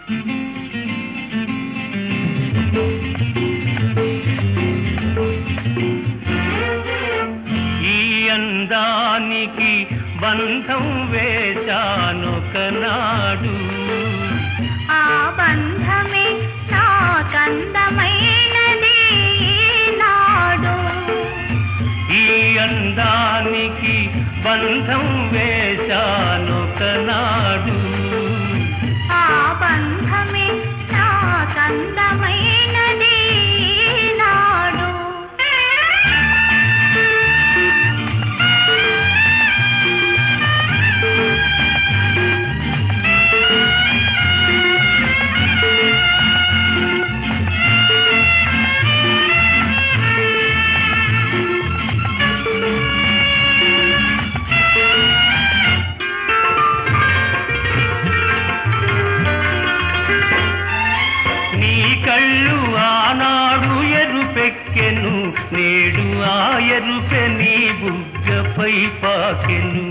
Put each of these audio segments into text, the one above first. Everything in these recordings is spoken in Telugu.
ఈ అందానికి బంధం వేశానొకనాడు ఆ బంధమే నాకందమైనది ఈనాడు ఈ అందానికి బంధం వేశానొకనాడు ఆ బంధమే నాకందమైనది ఈనాడు నీ కళ్ళు ఆనాడు ఎరుపెక్కెను నేడు ఆ ఎరుపె నీ బుగ్గపై పాకెను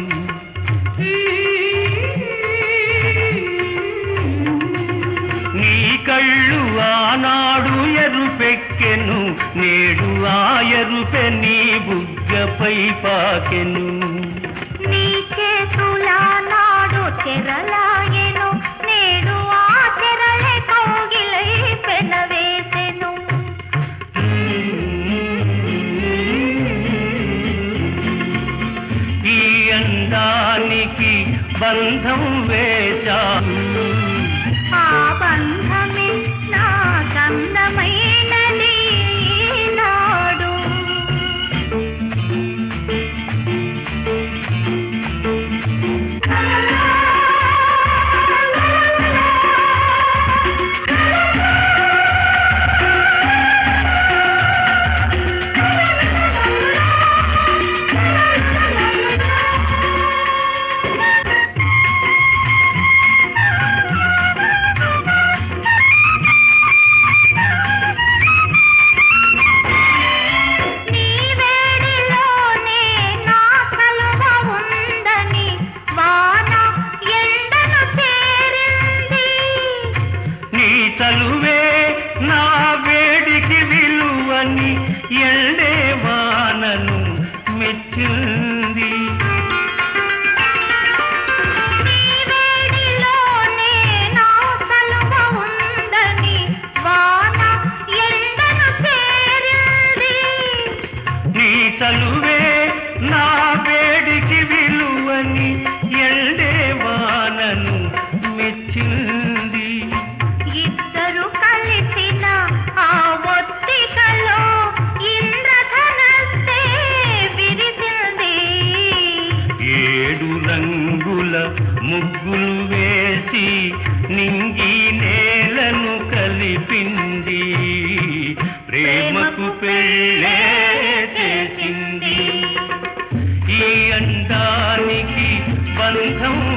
నీ కళ్ళు ఆనాడు ఎరుపెక్కెను నేడు ఆ ఎరుపె నీ బుగ్గపై పాకెను నీ చేతులా నాడు చెరలాయెను నేడు ఆ చెరలే కౌగిలై పెనవేసెను ఈ అందానికి బంధం వేశాను ఆ బంధమే నాకందమైనది ఈనాడు నీ వేడిలోనే నా కలువ ఉందని వాన ఎండను చేరింది నీ చలువే నా వేడికి విలువని ఎల్డే వానను మెచ్చింది నీ వేడిలోనే నా కలువ ఉందని వాన ఎండను చేరింది నీ చలువే నా వేడికి విలువని ఎల్డే వానను మెచ్చింది ఇద్దరు కలిసిన ఆ ఒత్తికలో ఇంద్రధనస్సే విరిసింది ఏడు రంగుల ముగ్గులు వేసి నింగి నేలను కలిపింది ప్రేమకు పెళ్ళే చేసింది ఈ అందానికి బంధం